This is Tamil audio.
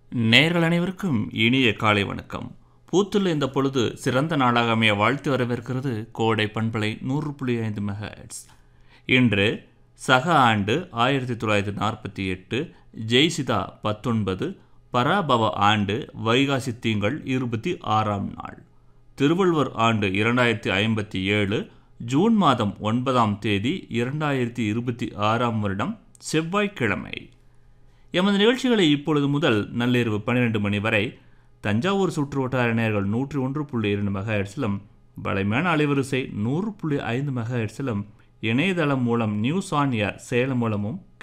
நேர்கள் அனைவருக்கும் இனிய காலை வணக்கம் பூத்துள்ள இந்த பொழுது சிறந்த நாளாக அமைய வாழ்த்து வரவேற்கிறது கோடை பண்பலை நூறு புள்ளி ஐந்து மெகாஹெட்ஸ் இன்று சக ஆண்டு ஆயிரத்தி தொள்ளாயிரத்தி நாற்பத்தி எட்டு ஜெய்சிதா பத்தொன்பது பராபவ ஆண்டு வைகாசி திங்கள் இருபத்தி ஆறாம் நாள் திருவள்ளுவர் ஆண்டு இரண்டாயிரத்தி ஐம்பத்தி ஏழு ஜூன் மாதம் ஒன்பதாம் தேதி இரண்டாயிரத்தி இருபத்தி ஆறாம் வருடம் செவ்வாய்க்கிழமை எமது நிகழ்ச்சிகளை இப்பொழுது முதல் நள்ளிரவு பன்னிரெண்டு மணி வரை தஞ்சாவூர் சுற்று வட்டார நேயர்கள் நூற்றி ஒன்று புள்ளி இரண்டு மெகா ஹெட்ஸிலும் வலைமையான அலைவரிசை நூறு புள்ளி ஐந்து மெகா ஹெட்ஸிலும் இணையதளம் மூலம் நியூஸ் ஆன் ஏர் சேலம் மூலமும்